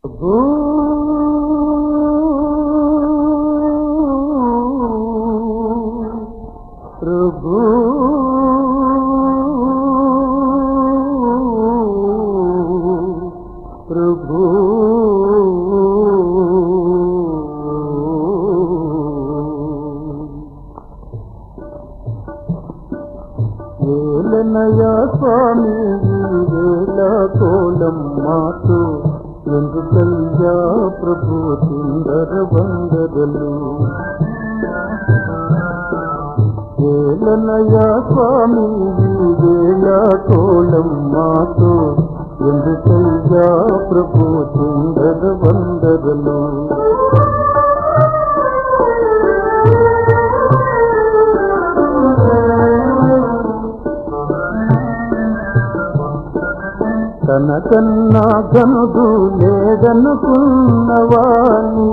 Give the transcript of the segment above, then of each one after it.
ప్రభు ప్రభు ఏలనయా స్వామి వేల కోలం మాతో ఎందుకయ్యా ప్రభు సుందర వందరలు ఏలనయా స్వామి వేల కోలం మాతో ఎందుకయ్యా ప్రభు సుందర వందరలు తన కన్నా గనుడు లేదనుకున్నవాణి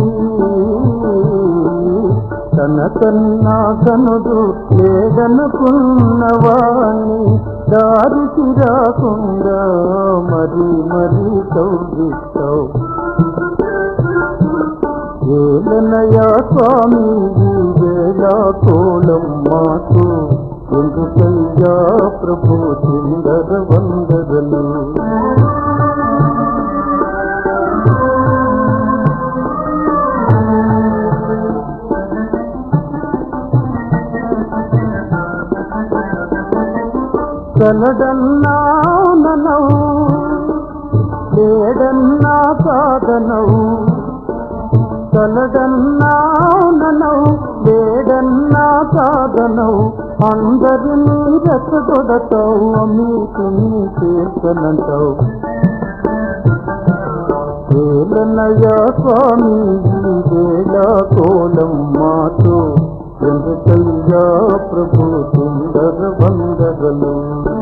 తన కన్నా గనుడు లేదనుకున్నవాణి దారికి రాకుండా మరి మరి కౌగిస్తావు ఏలనయా స్వామి ఈ వేళ కోలం మాకు ఎందుకయ్యా ప్రభు చిందర వందరలు కలడన్నా ననవు లేడన్నా కాదనవు కలడన్నా ననవు లేడన్నా కాదనవు అందరినీ రెచ్చగొడతావు మీకు నీ చేర్చనంటావు వేలనయ్యా స్వామి ఈ వేళ కోలం మాతో ఎందుకయ్యా ప్రభు సుందర వందరలు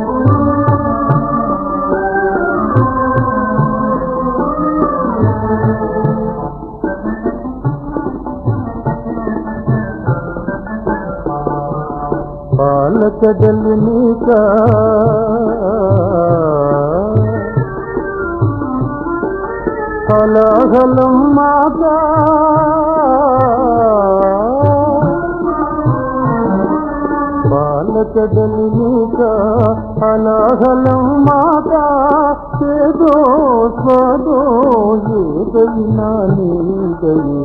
బాలక జలినీక హలహలం మాత బాలక జలినీక హలహలం మాత ఏదో స్వదో ఏదైనా నీదయే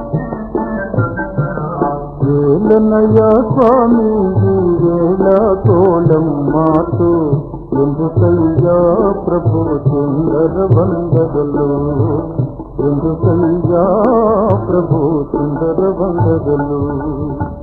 వేలనయ్యా స్వామి ఈ వేళ కోలం మాతో ఎందుకయ్యా ప్రభు సుందర వందగలు ఎందుకయ్యా ప్రభు సుందర వందగలు